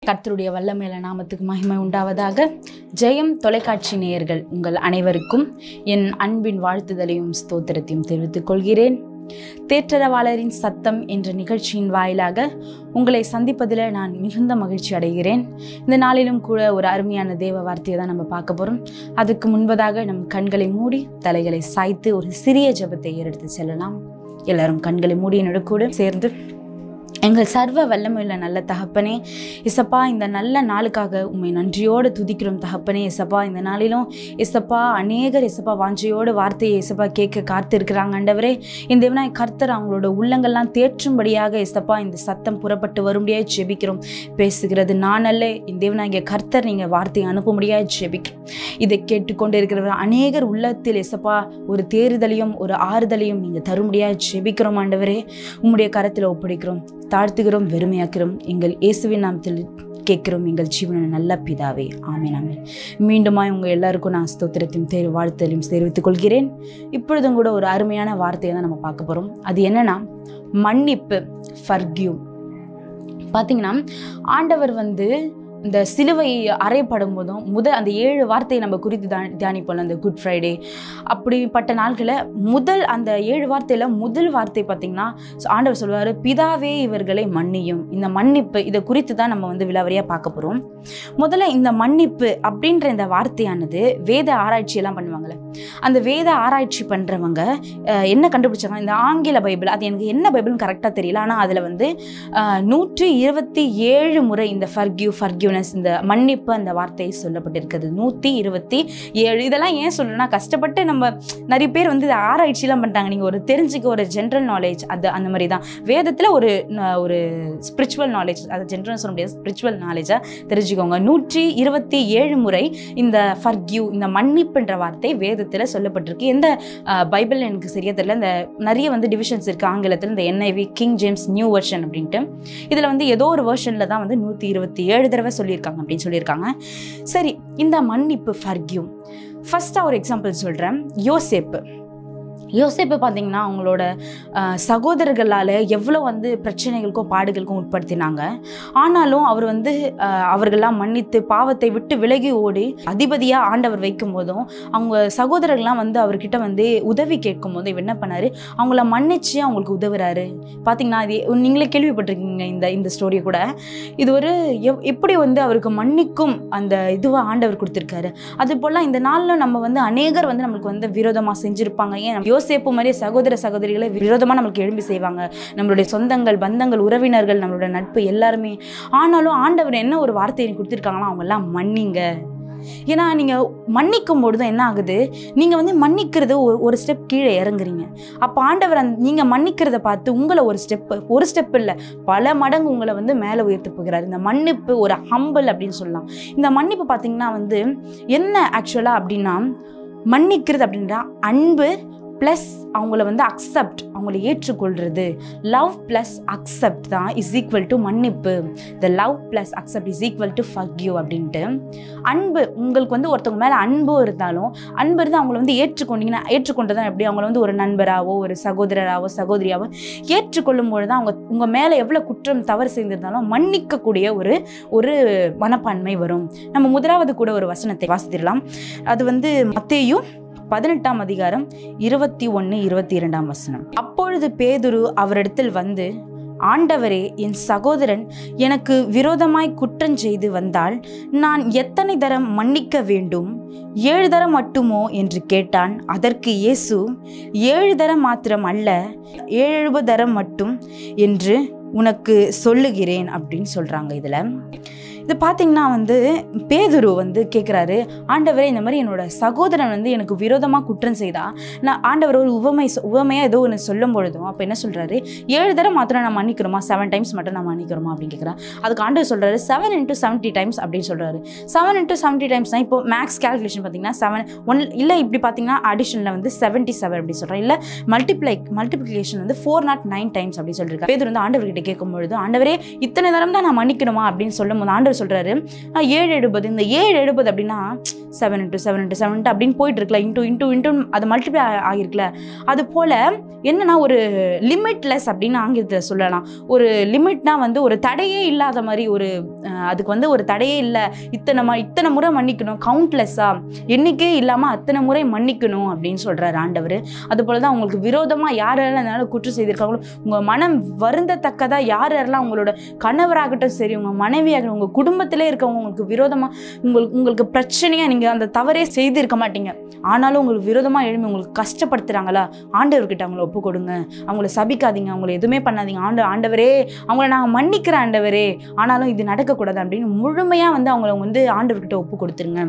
கர்த்தருடைய வல்லமேல நாமத்துக்கு மகிமை உண்டாவதாக ஜெயம் தொலைக்காட்சி நேயர்கள் உங்கள் அனைவருக்கும் என் அன்பின் வாழ்த்துதலையும் ஸ்தோத்திரத்தையும் தெரிவித்துக் கொள்கிறேன் தேற்றரவாளரின் சத்தம் என்ற நிகழ்ச்சியின் வாயிலாக உங்களை சந்திப்பதில் நான் மிகுந்த மகிழ்ச்சி அடைகிறேன் இந்த நாளிலும் கூட ஒரு அருமையான தேவ வார்த்தையை தான் நம்ம பார்க்க போகிறோம் அதுக்கு முன்பதாக நம் கண்களை மூடி தலைகளை சாய்த்து ஒரு சிறிய ஜெபத்தை ஏறெடுத்து செல்லலாம் எல்லாரும் கண்களை மூடி என்னோட கூட சேர்ந்து எங்கள் சர்வ வல்லமையுள்ள நல்ல தகப்பனே இசப்பா இந்த நல்ல நாளுக்காக உண்மை நன்றியோடு துதிக்கிறோம் தகப்பனே இசப்பா இந்த நாளிலும் இசப்பா அநேகர் இசப்பா வாஞ்சையோடு வார்த்தையை இசப்பா கேட்க காத்து இருக்கிறாங்க ஆண்டவரே இந்த தேவனாய் கர்த்தர் அவங்களோட உள்ளங்கள்லாம் தேற்றும்படியாக இசப்பா இந்த சத்தம் புறப்பட்டு வரும்படியாக ஜெபிக்கிறோம் பேசுகிறது நான் அல்ல இந்த தேவனாகிய கர்த்தர் நீங்கள் வார்த்தையை அனுப்பும்படியாக ஜெபிக்கிறோம் இதை கேட்டுக்கொண்டு இருக்கிறவர் அநேகர் உள்ளத்தில் இசப்பா ஒரு தேறுதலையும் ஒரு ஆறுதலையும் நீங்கள் தரும்படியாக ஜெபிக்கிறோம் ஆண்டவரே உம்முடைய கரத்தில் ஒப்படைக்கிறோம் தாழ்த்துகிறோம் வெறுமையாக்கிறோம் எங்கள் இயேசுவின் நாமத்தில் கேட்கிறோம் எங்கள் ஜீவன நல்ல பிதாவே ஆமீன் ஆமீன் மீண்டுமாய் உங்கள் எல்லாருக்கும் நான் ஸ்தோத்திரத்தையும் தேர்வு வாழ்த்தலையும் தெரிவித்துக் கொள்கிறேன் இப்பொழுதும் கூட ஒரு அருமையான வார்த்தையை தான் நம்ம பார்க்க போகிறோம் அது என்னன்னா மன்னிப்பு ஃபர்கியூ பார்த்தீங்கன்னா ஆண்டவர் வந்து இந்த சிலுவை அறையப்படும் போதும் முதல் அந்த ஏழு வார்த்தையை நம்ம குறித்து தான் தியானிப்போம் அந்த குட் ஃப்ரைடே அப்படிப்பட்ட நாட்களில் முதல் அந்த ஏழு வார்த்தையில் முதல் வார்த்தை பார்த்திங்கன்னா ஆண்டவர் சொல்வார் பிதாவே இவர்களை மன்னியும் இந்த மன்னிப்பு இதை குறித்து தான் நம்ம வந்து விலாவரியாக பார்க்க போகிறோம் முதல்ல இந்த மன்னிப்பு அப்படின்ற இந்த வார்த்தையானது வேத ஆராய்ச்சியெல்லாம் பண்ணுவாங்கள்ல அந்த வேத ஆராய்ச்சி பண்ணுறவங்க என்ன கண்டுபிடிச்சாங்க இந்த ஆங்கில பைபிள் அது எனக்கு என்ன பைபிள்னு கரெக்டாக தெரியல ஆனால் அதில் வந்து நூற்றி இருபத்தி ஏழு முறை இந்த ஃபர்கியூ ஃபர்கியூனஸ் இந்த மன்னிப்பு அந்த வார்த்தை சொல்லப்பட்டிருக்கிறது நூற்றி இருபத்தி ஏழு இதெல்லாம் ஏன் சொல்கிறேன்னா கஷ்டப்பட்டு நம்ம நிறைய பேர் வந்து இதை ஆராய்ச்சிலாம் பண்ணுறாங்க நீங்கள் ஒரு தெரிஞ்சுக்க ஒரு ஜென்ரல் நாலேஜ் அது அந்த மாதிரி தான் வேதத்தில் ஒரு ஒரு ஸ்பிரிச்சுவல் நாலேஜ் அது ஜென்ரல் சொல்ல முடியாது ஸ்பிரிச்சுவல் நாலேஜாக தெரிஞ்சுக்கோங்க நூற்றி இருபத்தி ஏழு முறை இந்த ஃபர்கியூ இந்த மன்னிப்புன்ற வார்த்தை வேதத்தில் சொல்லப்பட்டிருக்கு எந்த பைபிள் எனக்கு சரியாக தெரியல இந்த நிறைய வந்து டிவிஷன்ஸ் இருக்குது ஆங்கிலத்தில் இந்த NIV King James New Version அப்படின்ட்டு இதில் வந்து ஏதோ ஒரு வெர்ஷனில் தான் வந்து நூற்றி இருபத்தி ஏழு தடவை சொல்லியிருக்காங்க அப்படின்னு சொல்லியிருக்காங்க சரி இந்த மன்னிப்பு ஃபர்கியூ ஃபஸ்ட்டாக ஒரு எக்ஸாம்பிள் சொல்கிறேன் யோசேப்பு யோசேப்பு பார்த்தீங்கன்னா அவங்களோட சகோதரர்களால் எவ்வளோ வந்து பிரச்சனைகளுக்கும் பாடுகளுக்கும் உட்படுத்தினாங்க ஆனாலும் அவர் வந்து அவர்கள்லாம் மன்னித்து பாவத்தை விட்டு விலகி ஓடி அதிபதியாக ஆண்டவர் வைக்கும் போதும் அவங்க சகோதரர்கள்லாம் வந்து அவர்கிட்ட வந்து உதவி கேட்கும் போது இவர் என்ன பண்ணார் அவங்கள மன்னிச்சு அவங்களுக்கு உதவுறாரு பார்த்தீங்கன்னா இது நீங்களே கேள்விப்பட்டிருக்கீங்க இந்த இந்த ஸ்டோரியை கூட இது ஒரு எவ் எப்படி வந்து அவருக்கு மன்னிக்கும் அந்த இதுவாக ஆண்டவர் கொடுத்துருக்காரு அது போல் இந்த நாளில் நம்ம வந்து அநேகர் வந்து நம்மளுக்கு வந்து விரோதமாக செஞ்சுருப்பாங்க ஏன் யோசேப்பு மாதிரியே சகோதர சகோதரிகளை விரோதமாக நம்மளுக்கு எழும்பி செய்வாங்க நம்மளுடைய சொந்தங்கள் பந்தங்கள் உறவினர்கள் நம்மளோட நட்பு எல்லாருமே ஆனாலும் ஆண்டவர் என்ன ஒரு வார்த்தையை கொடுத்துருக்காங்களோ அவங்கெல்லாம் மன்னிங்க ஏன்னா நீங்கள் மன்னிக்கும் பொழுது என்ன ஆகுது நீங்கள் வந்து மன்னிக்கிறது ஒரு ஒரு ஸ்டெப் கீழே இறங்குறீங்க அப்போ ஆண்டவர் அந் நீங்கள் மன்னிக்கிறத பார்த்து உங்களை ஒரு ஸ்டெப்பு ஒரு ஸ்டெப் இல்லை பல மடங்கு உங்களை வந்து மேலே உயர்த்து போகிறார் இந்த மன்னிப்பு ஒரு ஹம்பிள் அப்படின்னு சொல்லலாம் இந்த மன்னிப்பு பார்த்தீங்கன்னா வந்து என்ன ஆக்சுவலாக அப்படின்னா மன்னிக்கிறது அப்படின்றா அன்பு ப்ளஸ் அவங்கள வந்து அக்செப்ட் அவங்கள ஏற்றுக்கொள்கிறது லவ் ப்ளஸ் அக்செப்ட் தான் இஸ் ஈக்குவல் டு மன்னிப்பு the love plus accept is equal to ஃபக்யூ அப்படின்ட்டு அன்பு உங்களுக்கு வந்து ஒருத்தவங்க மேலே அன்பு இருந்தாலும் அன்பு இருந்து அவங்கள வந்து ஏற்றுக்கொண்டீங்கன்னா ஏற்றுக்கொண்டதான் எப்படி அவங்கள வந்து ஒரு நண்பராகவோ ஒரு சகோதரராகவோ சகோதரியாவோ ஏற்றுக்கொள்ளும் பொழுது தான் அவங்க உங்கள் மேலே எவ்வளோ குற்றம் தவறு செய்திருந்தாலும் மன்னிக்கக்கூடிய ஒரு ஒரு மனப்பான்மை வரும் நம்ம முதலாவது கூட ஒரு வசனத்தை வாசித்திடலாம் அது வந்து மத்தேயும் பதினெட்டாம் அதிகாரம் இருபத்தி ஒன்று இருபத்தி இரண்டாம் வசனம் அப்பொழுது பேதுரு அவரிடத்தில் வந்து ஆண்டவரே என் சகோதரன் எனக்கு விரோதமாய் குற்றம் செய்து வந்தால் நான் எத்தனை தரம் மன்னிக்க வேண்டும் ஏழு தரம் மட்டுமோ என்று கேட்டான் அதற்கு இயேசு ஏழு தரம் மாத்திரம் அல்ல ஏழு தரம் மட்டும் என்று உனக்கு சொல்லுகிறேன் அப்படின்னு சொல்கிறாங்க இதில் இது பார்த்தீங்கன்னா வந்து பேதுரு வந்து கேட்குறாரு ஆண்டவரே இந்த மாதிரி என்னோட சகோதரன் வந்து எனக்கு விரோதமாக குற்றம் செய்தா நான் ஆண்டவர் ஒரு உவமை உவமையாக ஏதோ ஒன்று சொல்லும் பொழுதும் அப்போ என்ன சொல்கிறாரு ஏழு தடவை மாத்திரம் நான் மன்னிக்கிறோமா செவன் டைம்ஸ் மட்டும் நான் மன்னிக்கிறோமா அப்படின்னு கேட்குறேன் அதுக்கு ஆண்டவர் சொல்கிறாரு செவன் இன்ட்டு செவன்ட்டி டைம்ஸ் அப்படின்னு சொல்கிறாரு செவன் இன்ட்டு செவன்ட்டி டைம்ஸ்னால் இப்போ மேக்ஸ் கேல்குலேஷன் பார்த்தீங்கன்னா செவன் ஒன் இல்லை இப்படி பார்த்தீங்கன்னா அடிஷனில் வந்து செவன்ட்டி செவன் அப்படி சொல்கிறேன் இல்லை மல்டிப்ளை மல்டிப்ளிகேஷன் வந்து ஃபோர் நாட் நைன் டைம்ஸ் அப்படி சொல்லியிருக்காரு பேதர் வந்து ஆண்டவர்கிட்ட கேட்கும்பொழுது ஆண்டவரே இத்தனை தரம் தான் நான் மன்னிக்கணுமா அப்படின்னு சொல்லும் போது ஆண்டவர் கூட சொல்கிறாரு ஏழு எழுபது இந்த ஏழு எழுபது அப்படின்னா seven into seven into seven அப்படின்னு போயிட்டு இருக்குல்ல இன்ட்டு இன்ட்டு இன்ட்டு அது மல்டிப்ளை ஆகிருக்குல்ல அது போல் என்னன்னா ஒரு லிமிட்லெஸ் அப்படின்னு ஆங்கிலத்தில் சொல்லலாம் ஒரு லிமிட்னா வந்து ஒரு தடையே இல்லாத மாதிரி ஒரு அஹ், அதுக்கு வந்து ஒரு தடையே இல்லை இத்தனை ம இத்தனை முறை மன்னிக்கணும் கவுண்ட்லெஸ்ஸாக எண்ணிக்கையே இல்லாமல் அத்தனை முறை மன்னிக்கணும் அப்படின்னு சொல்கிறார் ஆண்டவர் அதுபோல தான் உங்களுக்கு விரோதமாக யார் யாரெல்லாம் அதனால குற்றம் செய்திருக்காங்களோ உங்கள் மனம் வருந்தத்தக்கதாக யார் யாரெல்லாம் உங்களோட கணவராகட்டும் சரி உங்கள் மனைவியாகட்டும் உங்கள் குடும்பத்திலே இருக்கவங்க உங்களுக்கு விரோதமாக உங்களுக்கு உங்களுக்கு பிரச்சனையாக நீங்கள் அந்த தவறே செய்திருக்க மாட்டீங்க ஆனாலும் உங்களுக்கு விரோதமாக எழுப்பி உங்களுக்கு கஷ்டப்படுத்துகிறாங்களா ஆண்டவர்கிட்ட அவங்கள ஒப்பு கொடுங்க அவங்கள சபிக்காதீங்க அவங்கள எதுவுமே பண்ணாதீங்க ஆண்டு ஆண்டவரே அவங்கள நாங்கள் மன்னிக்கிறேன் ஆண்டவரே ஆனாலும் இது நடக்கக்கூடாது அப்படின்னு முழுமையாக வந்து அவங்கள வந்து ஆண்டவர்கிட்ட ஒப்பு கொடுத்துருங்க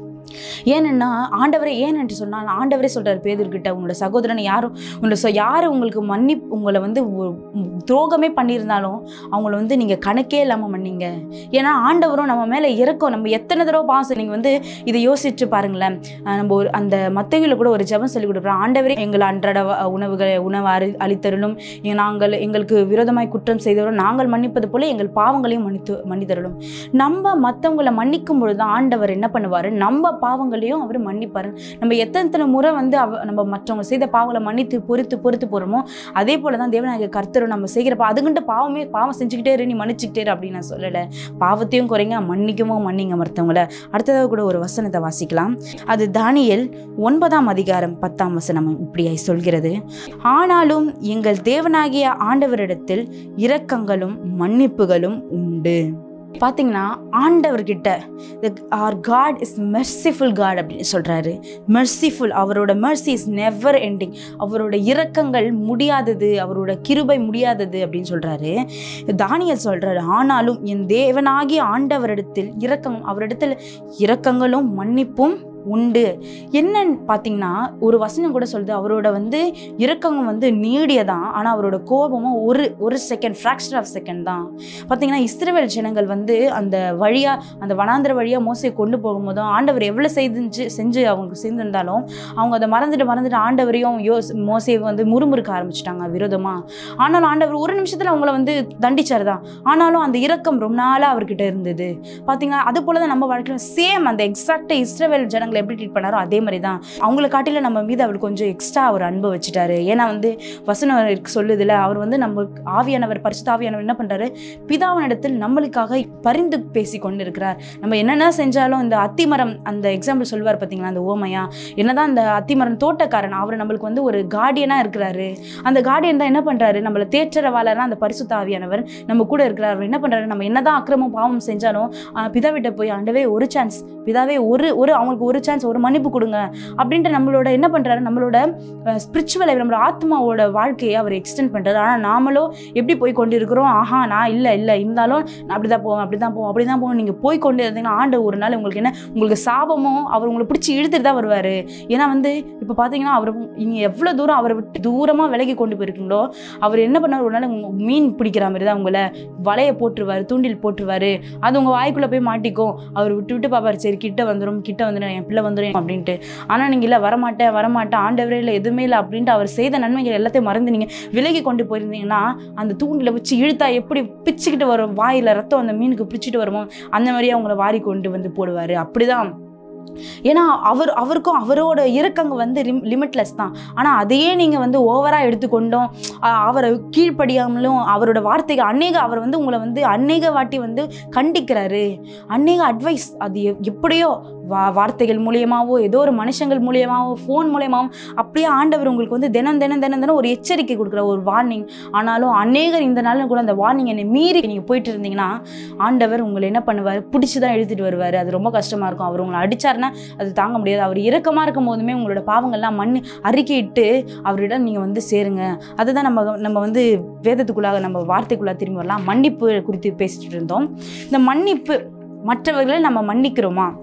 ஏனென்னா ஆண்டவரே ஏன் என்று சொன்னால் ஆண்டவரே சொல்கிறார் பேதர்கிட்ட உங்களோட சகோதரன் யாரும் உங்களோட சொ யார் உங்களுக்கு மன்னி உங்களை வந்து ஒ- துரோகமே பண்ணியிருந்தாலும் அவங்கள வந்து நீங்கள் கணக்கே இல்லாமல் மன்னிங்க ஏன்னா ஆண்டவரும் நம்ம மேலே இறக்கம் நம்ம எத்தனை தடவை பாசம் நீங்கள் வந்து இதை யோசிச்சு பாருங்களேன் அஹ் நம்ம ஒரு அந்த மத்தையில் கூட ஒரு ஜெபம் சொல்லி கொடுக்குறோம் ஆண்டவரே எங்கள் அன்றாட வ- உணவுகளை உணவு அறி அளித்தருளும் எ- நாங்கள் எங்களுக்கு விரோதமாய் குற்றம் செய்தவரும் நாங்கள் மன்னிப்பது போல எங்கள் பாவங்களையும் மன்னித்து மன்னித்தருளும் நம்ம மற்றவங்களை மன்னிக்கும் பொழுது ஆண்டவர் என்ன பண்ணுவார் நம்ம பாவங்களையும் அவர் மன்னிப்பார் நம்ம எத்தனை எத்தனை முறை வந்து அவ நம்ம மற்றவங்க செய்த பாவங்களை மன்னித்து பொறுத்து பொறுத்து போகிறோமோ அதே போல தான் தேவநாயக கர்த்தரும் நம்ம செய்கிறப்ப அதுக்கிட்ட பாவமே பாவம் செஞ்சுக்கிட்டே இரு நீ மன்னிச்சுக்கிட்டே இரு அப்படின்னு நான் சொல்லலை பாவத்தையும் குறைங்க மன்னிக்கவும் மன்னிங்க மற்றவங்கள அடுத்ததாக கூட ஒரு வசனத்தை வாசிக்கலாம் அது தானியேல் ஒன்பதாம் அதிகாரம் பத்தாம் வசனம் இப்படியாய் சொல்கிறது ஆனாலும் எங்கள் தேவனாகிய ஆண்டவரிடத்தில் இரக்கங்களும் மன்னிப்புகளும் உண்டு பார்த்தீங்கன்னா ஆண்டவர்கிட்ட our God is merciful God அப்படின்னு சொல்கிறாரு மெர்சிஃபுல் அவரோட மெர்சி இஸ் நெவர் எண்டிங் அவரோட இரக்கங்கள் முடியாதது அவரோட கிருபை முடியாதது அப்படின்னு சொல்கிறாரு தானியல் சொல்கிறாரு ஆனாலும் என் தேவனாகிய ஆண்டவரிடத்தில் இரக்கம் அவரிடத்தில் இரக்கங்களும் மன்னிப்பும் உண்டு என்னன்னு பார்த்தீங்கன்னா ஒரு வசனம் கூட சொல்லுது அவரோட வந்து இரக்கம் வந்து நீடியதான் ஆனால் அவரோட கோபமும் ஒரு ஒரு செகண்ட் ஃப்ராக்ஷன் ஆஃப் செகண்ட் தான் பார்த்தீங்கன்னா இஸ்ரவேல் ஜனங்கள் வந்து அந்த வழியாக அந்த வனாந்திர வழியாக மோசையை கொண்டு போகும்போதும் ஆண்டவர் எவ்வளோ செய்து செஞ்சு அவங்களுக்கு செஞ்சிருந்தாலும் அவங்க அதை மறந்துட்டு மறந்துட்டு ஆண்டவரையும் யோஸ் மோசையை வந்து முறுமுறுக்க ஆரம்பிச்சிட்டாங்க விரோதமாக ஆனாலும் ஆண்டவர் ஒரு நிமிஷத்தில் அவங்கள வந்து தண்டிச்சார் தான் ஆனாலும் அந்த இரக்கம் ரொம்ப நாளாக அவர்கிட்ட இருந்தது பார்த்தீங்கன்னா அது போல தான் நம்ம வாழ்க்கையில் சேம் அந்த எக்ஸாக்டாக இஸ்ரவேல் ஜனங்களை எப்படி ட்ரீட் பண்ணாரோ அதே மாதிரி தான் அவங்கள காட்டில நம்ம மீது அவர் கொஞ்சம் எக்ஸ்ட்ரா அவர் அன்பு வச்சுட்டாரு ஏன்னா வந்து வசனம் இருக்கு சொல்லுதுல அவர் வந்து நம்ம ஆவியானவர் பரிசுத்த ஆவியானவர் என்ன பண்ணுறாரு பிதாவினிடத்தில் நம்மளுக்காக பரிந்து பேசி கொண்டு இருக்கிறார் நம்ம என்னென்ன செஞ்சாலும் இந்த அத்திமரம் அந்த எக்ஸாம்பிள் சொல்லுவார் பார்த்தீங்களா அந்த ஓமையா என்னதான் அந்த அத்திமரம் தோட்டக்காரன் அவர் நம்மளுக்கு வந்து ஒரு கார்டியனாக இருக்கிறாரு அந்த கார்டியன் தான் என்ன பண்ணுறாரு நம்மளை தேற்றரவாளர்னா அந்த பரிசுத்த ஆவியானவர் நம்ம கூட இருக்கிறார் அவர் என்ன பண்ணுறாரு நம்ம என்னதான் அக்கிரமம் பாவம் செஞ்சாலும் ஆஹ் பிதாவிட்ட போய் ஆண்டவே ஒரு சான்ஸ் பிதாவே ஒரு ஒரு அவங்களுக்கு ஒரு சான்ஸ் ஒரு மன்னிப்பு கொடுங்க அப்படின்ட்டு நம்மளோட என்ன பண்ணுறாரு நம்மளோட ஸ்பிரிச்சுவல் நம்மளோட ஆத்மாவோட வாழ்க்கையை அவர் எக்ஸ்டெண்ட் பண்ணுறாரு ஆனால் நாமளோ எப்படி போய் கொண்டு இருக்கிறோம் ஆஹா நான் இல்லை இல்லை இருந்தாலும் நான் அப்படி தான் போவேன் அப்படி தான் போவோம் அப்படி தான் போவோம் நீங்கள் போய் கொண்டு இருந்தீங்கன்னா ஆண்டு ஒரு நாள் உங்களுக்கு என்ன உங்களுக்கு சாபமும் அவர் உங்களை பிடிச்சி இழுத்துட்டு தான் வருவார் ஏன்னா வந்து இப்போ பார்த்தீங்கன்னா அவர் நீங்கள் எவ்வளோ தூரம் அவரை விட்டு தூரமாக விலகி கொண்டு போயிருக்கீங்களோ அவர் என்ன பண்ணார் ஒரு நாள் உங்க மீன் பிடிக்கிற மாதிரி தான் உங்களை வலையை போட்டுருவார் தூண்டில் போட்டுருவார் அது உங்கள் வாய்க்குள்ளே போய் மாட்டிக்கும் அவர் விட்டு விட்டு பார்ப்பார் சரி கிட்ட வந்துடும் கிட்ட வந்துடும் என் பிள்ளை வந்துடும் அப்படின்ட்டு ஆனால் நீங்கள் இல்லை வரமாட்டேன் வரமாட்டேன் ஆண்டவரே இல்லை எதுவுமே இல்லை அப்படின்ட்டு அவர் செய்த நன்மைகள் எல்லாத்தையும் மறந்து நீங்கள் விலகி கொண்டு போயிருந்தீங்கன்னா அந்த தூண்டில் வச்சு இழுத்தா எப்படி பிச்சுக்கிட்டு வரும் வாயில் ரத்தம் அந்த மீனுக்கு பிடிச்சிட்டு வருமோ அந்த மாதிரியே அவங்கள வாரி கொண்டு வந்து போடுவார் அப்படிதான் ஏன்னா அவர் அவருக்கும் அவரோட இறக்கங்க வந்து லிமிட்லெஸ் தான் ஆனால் அதையே நீங்கள் வந்து ஓவராக எடுத்துக்கொண்டோம் ஆஹ் அவரை கீழ்ப்படியாமலும் அவரோட வார்த்தைகள் அநேக அவர் வந்து உங்களை வந்து அநேக வாட்டி வந்து கண்டிக்கிறாரு அநேக அட்வைஸ் அது எப்- எப்படியோ வா வார்த்தைகள் மூலியமாவோ ஏதோ ஒரு மனுஷங்கள் மூலியமாவோ ஃபோன் மூலியமாவோ அப்படியே ஆண்டவர் உங்களுக்கு வந்து தினம் தினம் தினம் தினம் ஒரு எச்சரிக்கை கொடுக்குற ஒரு வார்னிங் ஆனாலும் அநேகர் இந்த நாளில் கூட அந்த வார்னிங் என்னை மீறி நீங்கள் போயிட்டு இருந்தீங்கன்னா ஆண்டவர் உங்களை என்ன பண்ணுவார் பிடிச்சி தான் எழுதிட்டு வருவார் அது ரொம்ப கஷ்டமாக இருக்கும் அவர் உங்களை அடிச்சாருன்னா அது தாங்க முடியாது அவர் இரக்கமாக இருக்கும் போதுமே உங்களோட பாவங்கள்லாம் மண் அறிக்கையிட்டு அவரிடம் நீங்கள் வந்து சேருங்க அதுதான் நம்ம நம்ம வந்து வேதத்துக்குள்ளாக நம்ம வார்த்தைக்குள்ளாக திரும்பி வரலாம் மன்னிப்பு குறித்து பேசிட்டு இருந்தோம் இந்த மன்னிப்பு மற்றவர்களை நம்ம மன்னிக்கிறோமா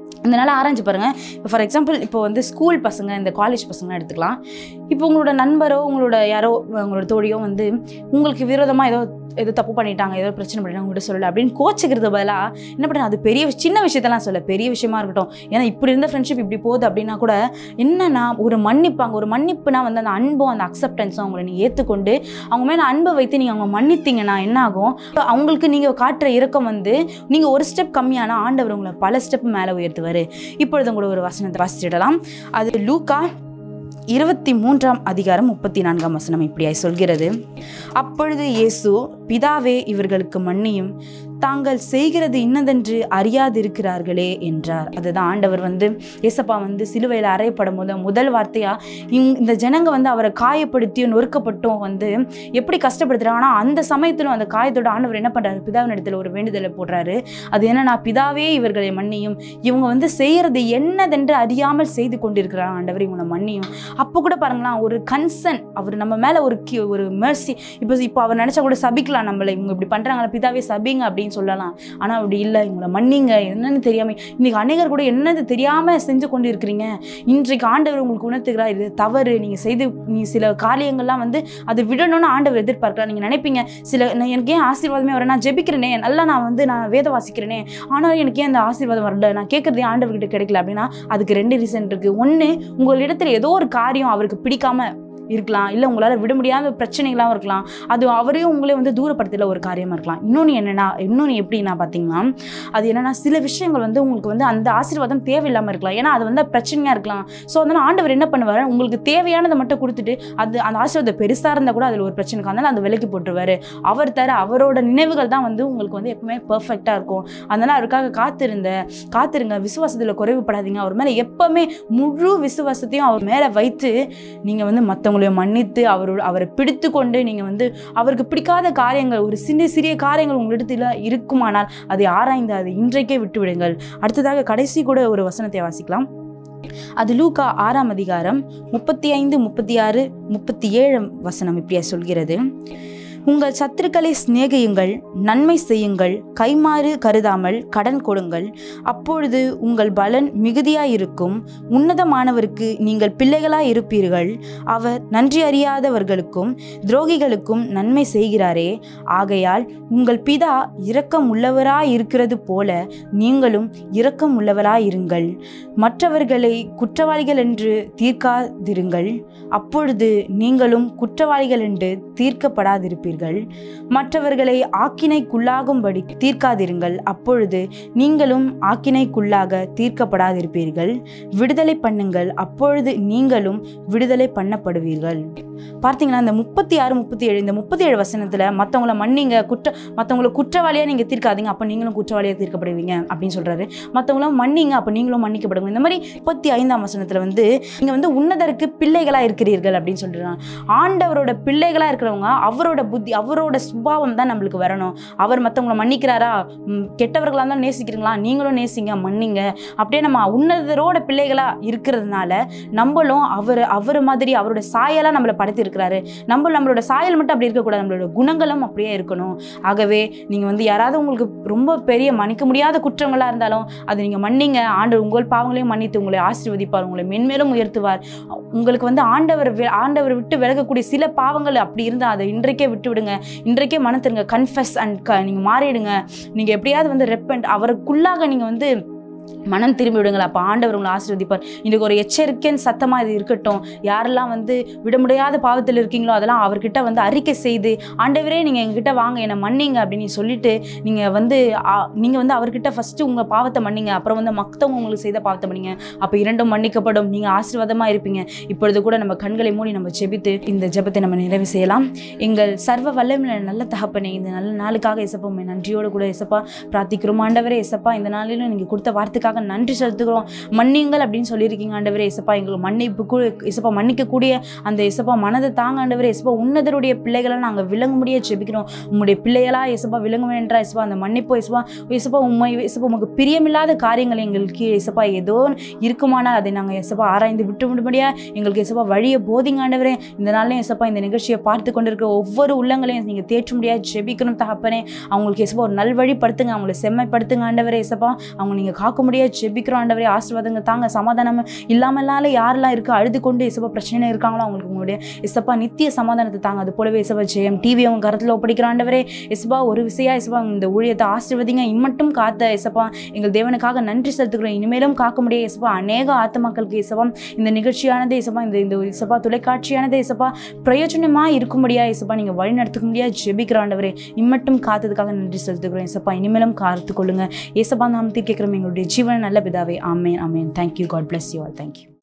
இதனால் ஆராய்ஞ்சு பாருங்கள் இப்போ ஃபார் எக்ஸாம்பிள் இப்போ வந்து ஸ்கூல் பசங்க இந்த காலேஜ் பசங்க எடுத்துக்கலாம் இப்போ உங்களோட நண்பரோ உங்களோட யாரோ உங்களோட தோழியோ வந்து உங்களுக்கு விரோதமாக ஏதோ ஏதோ தப்பு பண்ணிட்டாங்க ஏதோ பிரச்சனை பண்ணிட்டாங்க உங்கள்கிட்ட சொல்லலை அப்படின்னு கோச்சிக்கிறது பதிலாக என்ன பண்ணுறது அது பெரிய விஷ- சின்ன விஷயத்தெல்லாம் சொல்ல பெரிய விஷயமா இருக்கட்டும் ஏன்னா இப்படி இருந்த ஃப்ரெண்ட்ஷிப் இப்படி போகுது அப்படின்னா கூட என்னன்னா ஒரு மன்னிப்பாங்க ஒரு மன்னிப்புனா வந்து அந்த அன்பும் அந்த அக்செப்டன்ஸும் அவங்கள நீங்கள் ஏற்றுக்கொண்டு அவங்க மேலே அன்பை வைத்து நீங்கள் அவங்க மன்னித்தீங்கன்னா என்ன ஆகும் அவங்களுக்கு நீங்கள் காட்டுற இரக்கம் வந்து நீங்கள் ஒரு ஸ்டெப் கம்மியான ஆண்டவர் உங்களை பல ஸ்டெப் மேலே உயர்த்துவார் இப்பொழுது கூட ஒரு வசனத்தை வாசிச்சிடலாம் அது லூக்கா இருபத்தி மூன்றாம் அதிகாரம் முப்பத்தி நான்காம் வசனம் இப்படியாய் சொல்கிறது அப்பொழுது இயேசு பிதாவே இவர்களுக்கு மன்னியும் தாங்கள் செய்கிறது இன்னதென்று அறியாதிருக்கிறார்களே என்றார் அதுதான் ஆண்டவர் வந்து ஏசப்பா வந்து சிலுவையில் அறையப்படும் போது முதல் வார்த்தையா இங்- இந்த ஜனங்க வந்து அவரை காயப்படுத்தியும் நொறுக்கப்பட்டும் வந்து எப்படி கஷ்டப்படுத்துறாங்க ஆனால் அந்த சமயத்திலும் அந்த காயத்தோட ஆண்டவர் என்ன பண்றாரு பிதாவின் இடத்துல ஒரு வேண்டுதலை போடுறாரு அது என்னன்னா பிதாவே இவர்களை மன்னியும் இவங்க வந்து செய்யறது என்னதென்று அறியாமல் செய்து கொண்டிருக்கிறாங்க ஆண்டவர் இவங்களை மன்னியும் அப்போ கூட பாருங்களேன் ஒரு கன்சர்ன் அவர் நம்ம மேலே ஒரு கி ஒரு மெர்சி இப்போ இப்போ அவர் நினச்சா கூட சபிக்கலாம் நம்மளை இவங்க இப்படி பண்ணுறாங்களா பிதாவே சபிங்க அப்படின்னு சொல்லலாம் ஆனால் அப்படி இல்லை இவங்களை மன்னிங்க என்னன்னு தெரியாமல் இன்னைக்கு அநேகர் கூட என்னது தெரியாமல் செஞ்சு கொண்டு இருக்கிறீங்க இன்றைக்கு ஆண்டவர் உங்களுக்கு உணர்த்துகிறார் இது தவறு நீங்கள் செய்து நீ சில காரியங்கள்லாம் வந்து அதை விடணும்னு ஆண்டவர் எதிர்பார்க்கலாம் நீங்கள் நினைப்பீங்க சில நான் எனக்கு ஏன் ஆசீர்வாதமே வர நான் ஜெபிக்கிறேனே நல்லா நான் வந்து நான் வேத வாசிக்கிறேனே ஆனால் எனக்கு ஏன் அந்த ஆசீர்வாதம் வரல நான் கேட்குறதே ஆண்டவர்கிட்ட கிடைக்கல அப்படின்னா அதுக்கு ரெண்டு ரீசன் இருக்குது ஒன்று உங்களிடத்துல ஏதோ ஒரு காரியம் அவருக்கு பிடிக்காம இருக்கலாம் இல்லை உங்களால் விட முடியாத பிரச்சனைகளாகவும் இருக்கலாம் அது அவரையும் உங்களே வந்து தூரப்படுத்தல ஒரு காரியமாக இருக்கலாம் இன்னொன்று என்னென்னா இன்னொன்று எப்படின்னா பார்த்தீங்கன்னா அது என்னென்னா சில விஷயங்கள் வந்து உங்களுக்கு வந்து அந்த ஆசீர்வாதம் தேவையில்லாமல் இருக்கலாம் ஏன்னா அது வந்து பிரச்சனையாக இருக்கலாம் ஸோ அதனால் ஆண்டவர் என்ன பண்ணுவார் உங்களுக்கு தேவையானதை மட்டும் கொடுத்துட்டு அது அந்த ஆசீர்வாதம் பெருசாக இருந்தால் கூட அதில் ஒரு பிரச்சனை இருக்கும் அதனால் அந்த விலைக்கு போட்டுருவாரு அவர் தர அவரோட நினைவுகள் தான் வந்து உங்களுக்கு வந்து எப்பவுமே பர்ஃபெக்டாக இருக்கும் அதனால் அவருக்காக காத்திருந்த காத்திருங்க விசுவாசத்தில் குறைவுபடாதீங்க அவர் மேலே எப்பவுமே முழு விசுவாசத்தையும் அவர் மேலே வைத்து நீங்கள் வந்து மற்றவங்களையும் மன்னித்து அவரோட அவரை பிடித்து கொண்டு நீங்கள் வந்து அவருக்கு பிடிக்காத காரியங்கள் ஒரு சின்ன சிறிய காரியங்கள் உங்களிடத்தில் இருக்குமானால் அதை ஆராய்ந்து அதை இன்றைக்கே விட்டு விடுங்கள் அடுத்ததாக கடைசி கூட ஒரு வசனத்தை வாசிக்கலாம் அது லூக்கா ஆறாம் அதிகாரம் முப்பத்தி ஐந்து முப்பத்தி ஆறு முப்பத்தி ஏழு வசனம் இப்படியா சொல்கிறது உங்கள் சத்துருக்களை சிநேகியுங்கள் நன்மை செய்யுங்கள் கைமாறு கருதாமல் கடன் கொடுங்கள் அப்பொழுது உங்கள் பலன் மிகுதியாயிருக்கும் உன்னதமானவருக்கு நீங்கள் பிள்ளைகளாய் இருப்பீர்கள் அவர் நன்றி அறியாதவர்களுக்கும் துரோகிகளுக்கும் நன்மை செய்கிறாரே ஆகையால் உங்கள் பிதா இரக்கம் உள்ளவராய் இருக்கிறது போல நீங்களும் இரக்கம் உள்ளவராய் இருங்கள் மற்றவர்களை குற்றவாளிகள் என்று தீர்க்காதிருங்கள் அப்பொழுது நீங்களும் குற்றவாளிகள் என்று தீர்க்கப்படாதிருப்பீர்கள் மற்றவர்களை ஆக்கினைக்குள்ளாகும்படி தீர்க்காதிருங்கள் அப்பொழுது நீங்களும் ஆக்கினைக்குள்ளாக தீர்க்கப்படாதிருப்பீர்கள் விடுதலை பண்ணுங்கள் அப்பொழுது நீங்களும் விடுதலை பண்ணப்படுவீர்கள் பார்த்தீங்களா இந்த முப்பத்தி ஆறு முப்பத்தி ஏழு இந்த முப்பத்தி ஏழு வசனத்தில் மற்றவங்கள மன்னிங்க குற்ற மற்றவங்கள குற்றவாளியாக நீங்கள் தீர்க்காதீங்க அப்போ நீங்களும் குற்றவாளியாக தீர்க்கப்படுவீங்க அப்படின்னு சொல்கிறாரு மற்றவங்களும் மன்னிங்க அப்போ நீங்களும் மன்னிக்கப்படுங்க இந்த மாதிரி முப்பத்தி ஐந்தாம் வசனத்தில் வந்து நீங்கள் வந்து உன்னதருக்கு பிள்ளைகளாக இருக்கிறீர்கள் அப்படின்னு சொல்கிறாங்க ஆண்டவரோட பிள்ளைகளாக இருக்கிறவங்க அவரோட புத்தி அவரோட சுபாவம் தான் நம்மளுக்கு வரணும் அவர் மற்றவங்கள மன்னிக்கிறாரா ம், கெட்டவர்களாக இருந்தாலும் நேசிக்கிறீங்களா நீங்களும் நேசிங்க மன்னிங்க அப்படியே நம்ம உன்னதரோட பிள்ளைகளாக இருக்கிறதுனால நம்மளும் அவர் அவர் மாதிரி அவரோட சாயலாக நம்மளை படைத்திருக்கிறாரு நம்ம நம்மளோட சாயல் மட்டும் அப்படி இருக்கக்கூடாது நம்மளோட குணங்களும் அப்படியே இருக்கணும் ஆகவே நீங்கள் வந்து யாராவது உங்களுக்கு ரொம்ப பெரிய மன்னிக்க முடியாத குற்றங்களாக இருந்தாலும் அதை நீங்கள் மன்னிங்க ஆண்டவர் உங்கள் பாவங்களையும் மன்னித்து உங்களை ஆசீர்வதிப்பார் உங்களை மென்மேலும் உயர்த்துவார் உங்களுக்கு வந்து ஆண்டவர் வி- ஆண்டவர் விட்டு விலகக்கூடிய சில பாவங்கள் அப்படி இருந்தால் அதை இன்றைக்கே விட்டு விடுங்க இன்றைக்கே மனத்திருங்க கன்ஃபஸ் அண்ட் க நீங்கள் மாறிடுங்க நீங்கள் எப்படியாவது வந்து ரெப்பண்ட் அவருக்குள்ளாக நீங்கள் வந்து மனம் திரும்பி விடுங்கள் அப்போ ஆண்டவர் உங்களை ஆசீர்வதிப்பார் இன்றைக்கு ஒரு எச்சரிக்கைன்னு சத்தமாக இது இருக்கட்டும் யாரெல்லாம் வந்து விட முடியாத பாவத்தில் இருக்கீங்களோ அதெல்லாம் அவர்கிட்ட வந்து அறிக்கை செய்து ஆண்டவரே நீங்கள் எங்ககிட்ட வாங்க என்னை மன்னிங்க அப்படின்னு சொல்லிட்டு நீங்கள் வந்து நீங்கள் வந்து அவர்கிட்ட ஃபஸ்ட்டு உங்கள் பாவத்தை மன்னிங்க அப்புறம் வந்து மற்றவங்க உங்களுக்கு செய்த பாவத்தை மன்னிங்க அப்போ இரண்டும் மன்னிக்கப்படும் நீங்கள் ஆசீர்வாதமாக இருப்பீங்க இப்பொழுது கூட நம்ம கண்களை மூடி நம்ம ஜெபித்து இந்த ஜெபத்தை நம்ம நிறைவு செய்யலாம் எங்கள் சர்வ வல்லமையில நல்ல தகப்பனே இந்த நல்ல நாளுக்காக இசப்பா உண்மை நன்றியோடு கூட இசப்பா பிரார்த்திக்கிறோம் ஆண்டவரே இசப்பா இந்த நாளிலும் நீங்கள் கொடுத்த வார்த்தைக்காக நன்றி செலுத்துகிறோம் மன்னியுங்கள் அப்படின்னு சொல்லியிருக்கீங்க ஆண்டவரே இசப்பா எங்களுக்கு மன்னிப்பு கூ இசப்பா மன்னிக்கக்கூடிய அந்த இசப்பா மனதை தாங்க ஆண்டவரே இசப்பா உன்னதருடைய பிள்ளைகளை நாங்கள் விளங்க முடிய ஜெபிக்கிறோம் உம்முடைய பிள்ளைகளா இசப்பா விளங்க வேண்டா இசப்பா அந்த மன்னிப்பு இசப்பா இசப்பா உண்மை இசப்பா உங்களுக்கு பிரியமில்லாத காரியங்கள் எங்களுக்கு இசப்பா ஏதோ இருக்குமானால் அதை நாங்கள் இசப்பா ஆராய்ந்து விட்டு விடும்படியா எங்களுக்கு இசப்பா வழியை போதிங்க ஆண்டவரே இந்த நாள்லையும் இசப்பா இந்த நிகழ்ச்சியை பார்த்து கொண்டிருக்க ஒவ்வொரு உள்ளங்களையும் நீங்கள் தேற்ற முடியாது ஜெபிக்கணும் தகப்பனே அவங்களுக்கு இசப்பா ஒரு நல்வழிப்படுத்துங்க அவங்களை செம்மைப்படுத்துங்க ஆண்டவரே இசப்பா அவங்க நீங்கள் காக்க முடியாது ஜெபிக்கிறோம் ஆண்டவரே ஆசீர்வாதங்க தாங்க சமாதானம் இல்லாமலால யாரெல்லாம் இருக்கு அழுது கொண்டு இசப்பா பிரச்சனை இருக்காங்களோ அவங்களுக்கு உங்களுடைய இசப்பா நித்திய சமாதானத்தை தாங்க அது போலவே இசப்பா ஜெயம் டிவி அவங்க கருத்தில் ஒப்படைக்கிற ஆண்டவரே இசப்பா ஒரு விஷயா இசப்பா இந்த ஊழியத்தை ஆசீர்வதிங்க இம்மட்டும் காத்த இசப்பா எங்கள் தேவனுக்காக நன்றி செலுத்துக்கிறோம் இனிமேலும் காக்க முடிய இசப்பா அநேக ஆத்மாக்களுக்கு இசப்பா இந்த நிகழ்ச்சியானது இசப்பா இந்த இந்த இசப்பா தொலைக்காட்சியானது இசப்பா பிரயோஜனமாக இருக்கும்படியா இசப்பா நீங்கள் வழி நடத்துக்க முடியாது ஜெபிக்கிற ஆண்டவரே இம்மட்டும் காத்ததுக்காக நன்றி செலுத்துக்கிறோம் இசப்பா இனிமேலும் காத்து கொள்ளுங்க ஏசப்பா நாமத்தில் கேட்குறோம் எங்களுடைய ஜீவன நல்ல பிதாவே ஆமேன் ஆமேன் thank you God bless you all thank you